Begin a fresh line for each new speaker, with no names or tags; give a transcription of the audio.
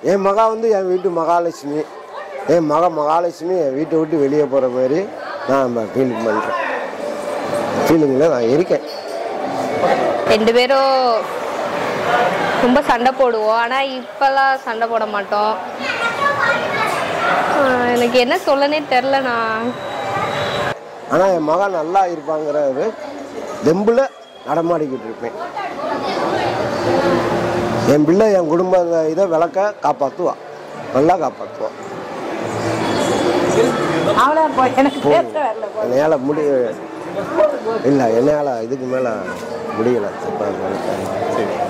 என் மகா வந்து என் வீட்டு மகாலட்சுமி என் மக மகாலட்சுமி என் வீட்டை விட்டு வெளியே போகிற மாதிரி நான் ஃபீலிங் பண்ணுறேன் ஃபீலிங்கில் நான் இருக்கேன்
ரெண்டு பேரும் ரொம்ப சண்டை போடுவோம் ஆனால் இப்போல்லாம் சண்டை போட மாட்டோம் ஆஹ் எனக்கு என்ன சொல்லனே தெரில நான்
ஆனால் என் மகன் நல்லா இருப்பாங்கிறது தெம்பில் நடமாடிக்கிட்டு இருப்பேன் என் பிள்ளை என் குடும்ப இதை விளக்க காப்பாற்றுவா நல்லா காப்பாற்றுவா
அவ்வளோ போய் எனக்கு பேச வரல
என்னால் முடிய இல்லை என்னால் இதுக்கு மேலே முடியலை தப்பா நினைக்காதீங்க. சரி